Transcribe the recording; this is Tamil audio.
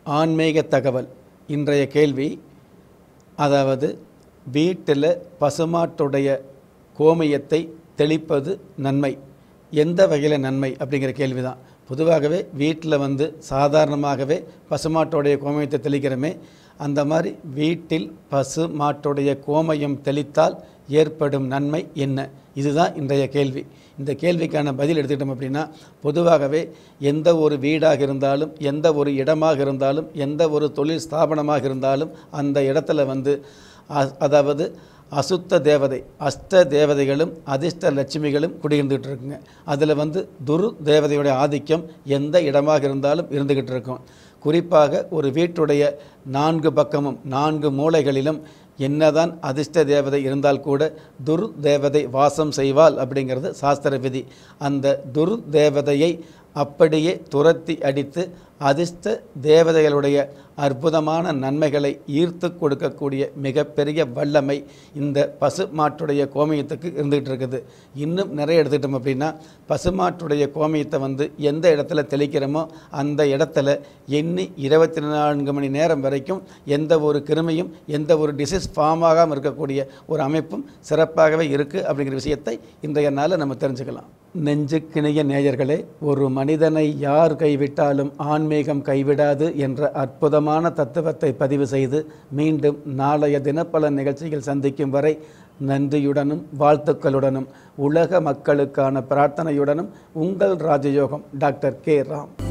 ஆன்மீக தகவல் இன்றைய கேள்வி அதாவது வீட்டில் பசுமாட்டுடைய கோமியத்தை தெளிப்பது நன்மை எந்த வகையில் நன்மை அப்படிங்கிற கேள்வி தான் பொதுவாகவே வீட்டில் வந்து சாதாரணமாகவே பசுமாட்டோடைய கோமயத்தை தெளிக்கிறோமே அந்த மாதிரி வீட்டில் பசு மாட்டுடைய கோமயம் தெளித்தால் ஏற்படும் நன்மை என்ன இதுதான் இன்றைய கேள்வி இந்த கேள்விக்கான பதில் எடுத்துக்கிட்டோம் அப்படின்னா பொதுவாகவே எந்த ஒரு வீடாக இருந்தாலும் எந்த ஒரு இடமாக இருந்தாலும் எந்த ஒரு தொழில் ஸ்தாபனமாக இருந்தாலும் அந்த இடத்துல வந்து அ- அதாவது அசுத்த தேவதை அஷ்ட தேவதைகளும் அதிர்ஷ்ட லட்சுமிகளும் குடியிருந்துகிட்டு இருக்குங்க அதில் வந்து துரு தேவதையுடைய ஆதிக்கம் எந்த இடமாக இருந்தாலும் இருந்துக்கிட்டு இருக்கும் குறிப்பாக ஒரு வீட்டுடைய நான்கு பக்கமும் நான்கு மூலைகளிலும் என்னதான் அதிர்ஷ்ட தேவதை இருந்தால் கூட துர் தேவதை வாசம் செய்வாள் அப்படிங்கிறது சாஸ்திர விதி அந்த துர் தேவதையை அப்படியே துரத்தி அடித்து அதிர்ஷ்ட தேவதைகளுடைய அற்புதமான நன்மைகளை ஈர்த்து கொடுக்கக்கூடிய மிகப்பெரிய வல்லமை இந்த பசு மாட்டுடைய கோமியத்துக்கு இருந்துகிட்டு இருக்குது இன்னும் நிறைய எடுத்துக்கிட்டோம் அப்படின்னா பசுமாட்டுடைய கோமியத்தை வந்து எந்த இடத்துல தெளிக்கிறோமோ அந்த இடத்துல எண்ணி இருபத்தி நான்கு மணி நேரம் வரைக்கும் எந்த ஒரு கிருமியும் எந்த ஒரு டிசீஸ் ஃபார்ம் ஆகாமல் இருக்கக்கூடிய ஒரு அமைப்பும் சிறப்பாகவே இருக்குது அப்படிங்கிற விஷயத்தை இன்றைய நாளில் நம்ம தெரிஞ்சுக்கலாம் நெஞ்சுக்கிணைய நேயர்களே ஒரு மனிதனை யார் கைவிட்டாலும் ஆன்மீகம் கைவிடாது என்ற அற்புதமான தத்துவத்தை பதிவு செய்து மீண்டும் நாளைய தினப்பல நிகழ்ச்சியில் சந்திக்கும் வரை நன்றியுடனும் வாழ்த்துக்களுடனும் உலக மக்களுக்கான பிரார்த்தனையுடனும் உங்கள் ராஜயோகம் டாக்டர் கே ராம்